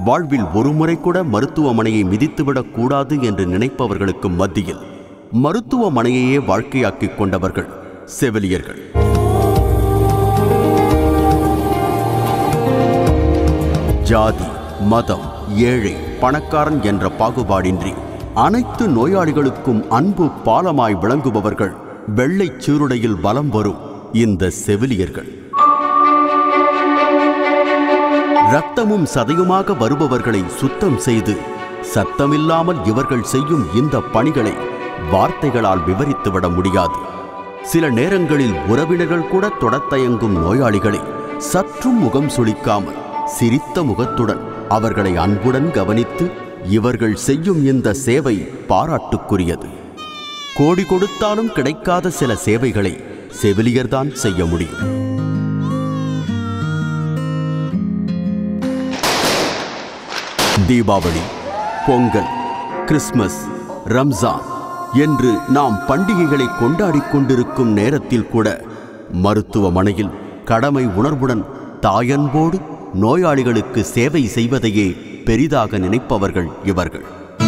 வாழ்வில் ஒருமுறை கூட மருத்துவமனையை மிதித்துவிடக் கூடாது என்று நினைப்பவர்களுக்கு மத்தியில் மருத்துவமனையையே வாழ்க்கையாக்கிக் கொண்டவர்கள் செவிலியர்கள் ஜாதி மதம் ஏழை பணக்காரன் என்ற பாகுபாடின்றி அனைத்து நோயாளிகளுக்கும் அன்பு பாலமாய் விளங்குபவர்கள் வெள்ளைச் சீருடையில் வலம் வரும் இந்த செவிலியர்கள் இரத்தமும் சதையுமாக வருபவர்களை சுத்தம் செய்து சத்தமில்லாமல் இவர்கள் செய்யும் இந்த பணிகளை வார்த்தைகளால் விவரித்துவிட முடியாது சில நேரங்களில் உறவினர்கள் கூட தொடத் தயங்கும் நோயாளிகளை சற்றும் முகம் சுளிக்காமல் சிரித்த முகத்துடன் அவர்களை அன்புடன் கவனித்து இவர்கள் செய்யும் இந்த சேவை பாராட்டுக்குரியது கோடி கொடுத்தாலும் கிடைக்காத சில சேவைகளை செவிலியர்தான் செய்ய முடியும் தீபாவளி பொங்கல் கிறிஸ்மஸ் ரம்ஜான் என்று நாம் பண்டிகைகளை கொண்டாடிக் கொண்டிருக்கும் நேரத்தில் கூட மருத்துவமனையில் கடமை உணர்வுடன் தாயன்போடு நோயாளிகளுக்கு சேவை செய்வதையே பெரிதாக நினைப்பவர்கள் இவர்கள்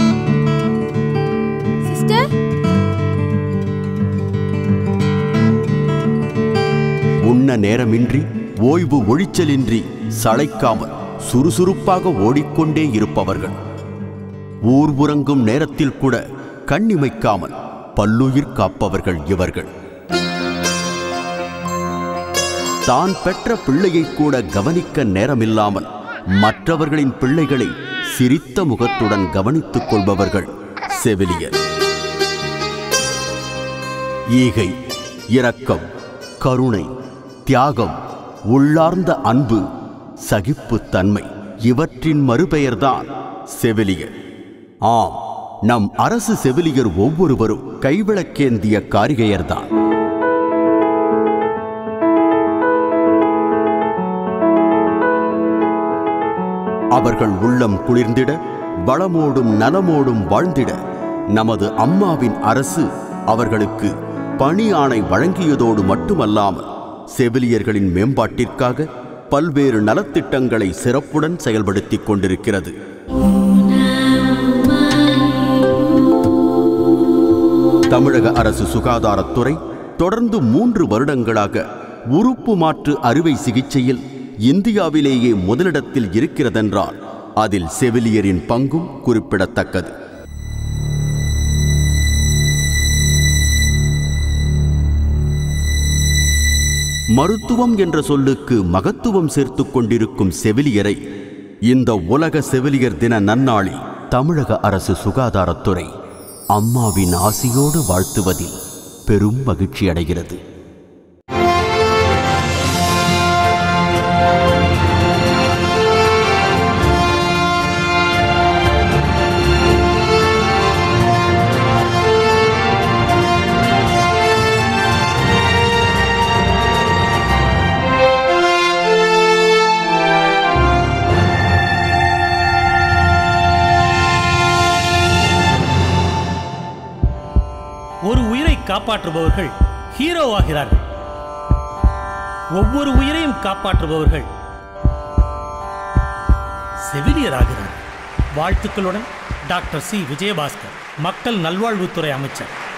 சிஸ்டர் உண்ண நேரமின்றி ஓய்வு ஒழிச்சலின்றி சளைக்காமல் சுறுசுறுப்பாக ஓடிக்கொண்டே இருப்பவர்கள் ஊர் உறங்கும் நேரத்தில் கூட கண்ணிமைக்காமல் பல்லுயிர் காப்பவர்கள் இவர்கள் தான் பெற்ற பிள்ளையை கூட கவனிக்க நேரமில்லாமல் மற்றவர்களின் பிள்ளைகளை சிரித்த முகத்துடன் கவனித்துக் கொள்பவர்கள் செவிலியர் ஈகை இரக்கம் கருணை தியாகம் உள்ளார்ந்த அன்பு சகிப்புத்தன்மை இவற்றின் மறுபெயர்தான் செவிலியர் ஆம் நம் அரசு செவிலியர் ஒவ்வொருவரும் கைவிளக்கேந்திய காரிகையர்தான் அவர்கள் உள்ளம் குளிர்ந்திட வளமோடும் நலமோடும் வாழ்ந்திட நமது அம்மாவின் அரசு அவர்களுக்கு பணி ஆணை வழங்கியதோடு மட்டுமல்லாமல் செவிலியர்களின் மேம்பாட்டிற்காக பல்வேறு நலத்திட்டங்களை சிறப்புடன் செயல்படுத்திக் கொண்டிருக்கிறது தமிழக அரசு சுகாதாரத்துறை தொடர்ந்து மூன்று வருடங்களாக உறுப்பு மாற்று அறுவை சிகிச்சையில் இந்தியாவிலேயே முதலிடத்தில் இருக்கிறதென்றால் அதில் செவிலியரின் பங்கும் குறிப்பிடத்தக்கது மருத்துவம் என்ற சொல்லுக்கு மகத்துவம் சேர்த்துக் கொண்டிருக்கும் செவிலியரை இந்த உலக செவிலியர் தின நன்னாளில் தமிழக அரசு சுகாதாரத்துறை அம்மாவின் ஆசியோடு வாழ்த்துவதில் பெரும் மகிழ்ச்சி அடைகிறது ஒரு உயிரை காப்பாற்றுபவர்கள் ஹீரோ ஆகிறார்கள் ஒவ்வொரு உயிரையும் காப்பாற்றுபவர்கள் செவிலியர் ஆகிறார்கள் வாழ்த்துக்களுடன் டாக்டர் சி விஜயபாஸ்கர் மக்கள் நல்வாழ்வுத்துறை அமைச்சர்